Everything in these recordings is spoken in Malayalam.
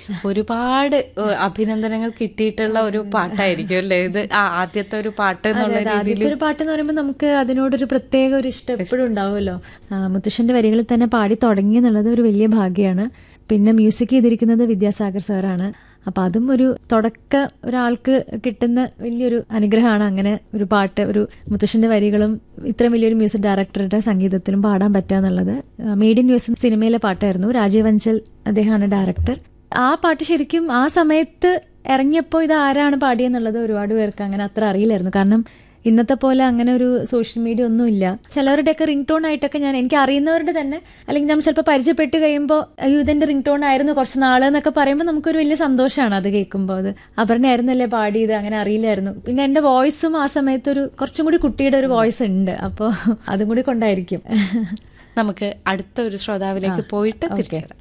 ഒരുപാട് ഏഹ്, അഭിനന്ദനങ്ങൾ കിട്ടിയിട്ടുള്ള ഒരു പാട്ടായിരിക്കും അല്ലേ ഇത് ആ, ആദ്യത്തെ ഒരു പാട്ട് എന്നുള്ള അതെ, ആദ്യത്തെ ഒരു പാട്ട് എന്ന് പറയുമ്പോൾ നമുക്ക് അതിനോടൊരു പ്രത്യേക ഒരു ഇഷ്ടം എപ്പോഴും ഉണ്ടാവുമല്ലോ ആ, മുത്തശ്ശന്റെ വരികളിൽ തന്നെ പാടി തുടങ്ങി എന്നുള്ളത് ഒരു വലിയ ഭാഗ്യമാണ് പിന്നെ മ്യൂസിക് ചെയ്തിരിക്കുന്നത് വിദ്യാസാഗർ സാറാണ് അപ്പൊ അതും ഒരു തുടക്ക ഒരാൾക്ക് കിട്ടുന്ന വലിയൊരു അനുഗ്രഹമാണ് അങ്ങനെ ഒരു പാട്ട് ഒരു മുത്തശ്ശന്റെ വരികളും ഇത്രയും വലിയൊരു മ്യൂസിക് ഡയറക്ടറുടെ സംഗീതത്തിലും പാടാൻ പറ്റുക എന്നുള്ളത് മെയ്ഡ് ഇൻ യു എസ് സിനിമയിലെ പാട്ടായിരുന്നു രാജീവ് അഞ്ചൽ അദ്ദേഹമാണ് ഡയറക്ടർ ആ പാട്ട് ശരിക്കും ആ സമയത്ത് ഇറങ്ങിയപ്പോൾ ഇത് ആരാണ് പാടിയെന്നുള്ളത് ഒരുപാട് പേർക്ക് അങ്ങനെ അത്ര അറിയില്ലായിരുന്നു കാരണം ഇന്നത്തെ പോലെ അങ്ങനെ ഒരു സോഷ്യൽ മീഡിയ ഒന്നുമില്ല ചിലവരുടെയൊക്കെ റിംഗ് ടോൺ ആയിട്ടൊക്കെ ഞാൻ എനിക്ക് അറിയുന്നവരുടെ തന്നെ അല്ലെങ്കിൽ നമ്മൾ ചിലപ്പോൾ പരിചയപ്പെട്ട് കഴിയുമ്പോൾ അയ്യോ ഇതെന്റെ റിംഗ് ടോൺ ആയിരുന്നു കുറച്ച് നാള് എന്നൊക്കെ പറയുമ്പോൾ നമുക്കൊരു വലിയ സന്തോഷമാണ് അത് കേൾക്കുമ്പോൾ അത് അപർണയായിരുന്നല്ലേ പാടിയത് അങ്ങനെ അറിയില്ലായിരുന്നു പിന്നെ എന്റെ വോയിസും ആ സമയത്ത് ഒരു കുറച്ചും കൂടി കുട്ടിയുടെ ഒരു വോയിസ് ഉണ്ട് അപ്പോൾ അതും കൂടി കൊണ്ടായിരിക്കും നമുക്ക് അടുത്ത ഒരു ശ്രോതാവിലേക്ക് പോയിട്ട് തിരിച്ചു വരാം.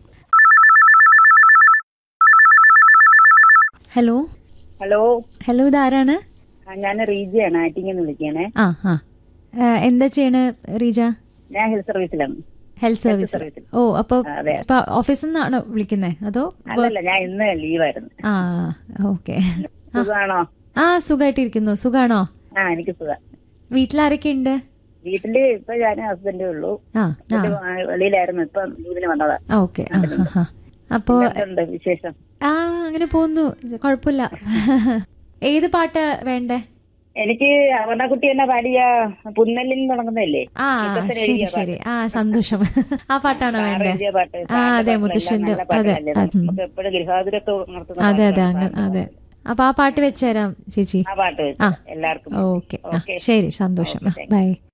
ഹലോ ഹലോ ഹലോ ഇതാരാണ് ഞാൻ റീജയാണ് ആറ്റിങ്ങിൽ നിന്ന് വിളിക്കണേ ആ ആ ആ, എന്താ ചെയ്യണേ റീജ ഞാൻ ഹെൽത്ത് സർവീസിലാണ് ഹെൽത്ത് സർവീസ് സർവീസിൽ. ഓ അപ്പൊ ആ, അതെ. ഇപ്പൊ ഓഫീസിൽ നിന്നാണോ വിളിക്കുന്നേ അതോ അല്ലല്ല ഞാൻ ഇന്ന് ലീവായിരുന്നു ആ ഓക്കെ സുഖമാണോ ആ സുഖമായിട്ടിരിക്കുന്നു സുഖാണോ ആ എനിക്ക് സുഖം വീട്ടിലാരൊക്കെ ഉണ്ട് വീട്ടില് ഇപ്പൊ ഞാൻ ഹസ്ബൻഡേ ഉള്ളൂ ആ ആ ഹസ്ബൻഡ് വെളിയിലായിരുന്നു ഇപ്പൊ ലീവിന് വന്നതാ ഓക്കെ ആ ആ, ആ. അപ്പോ എന്തുണ്ട് വിശേഷം ആ അങ്ങനെ പോകുന്നു കുഴപ്പമില്ല ഏത് പാട്ടാ വേണ്ടേ എനിക്ക് അവർണക്കുട്ടി എന്നെ പാടിയ പുന്നല്ലിൽ നിന്ന് തുടങ്ങുന്നതല്ലേ ആ മുത്തച്ഛൻ ശരി എഴുതിയ ശരി ആ സന്തോഷം ആ പാട്ടാണോ സാറ് വേണ്ടേ എഴുതിയ പാട്ട് ആ സാറിന്റെ അതെ പാട്ടുകളെല്ലാം മുത്തശ്ശന്റെ നല്ല അതെ പാട്ടുകളല്ലേ? അത് ഉം. നമുക്ക് എപ്പോഴും ഗൃഹാതുരത്വം ഉണർത്തുന്ന അതെ അതെ പാട്ടുകളാണ് അങ്ങനെ സാറിന്റെ അതെ അപ്പൊ ആ പാട്ട് വെച്ചുതരാം ചേച്ചി ആ പാട്ട് വെച്ച് ആ. എല്ലാവർക്കും ഓക്കെ ആ ഓക്കെ ശരി സന്തോഷം ഓക്കെ, താങ്ക് യു. ബൈ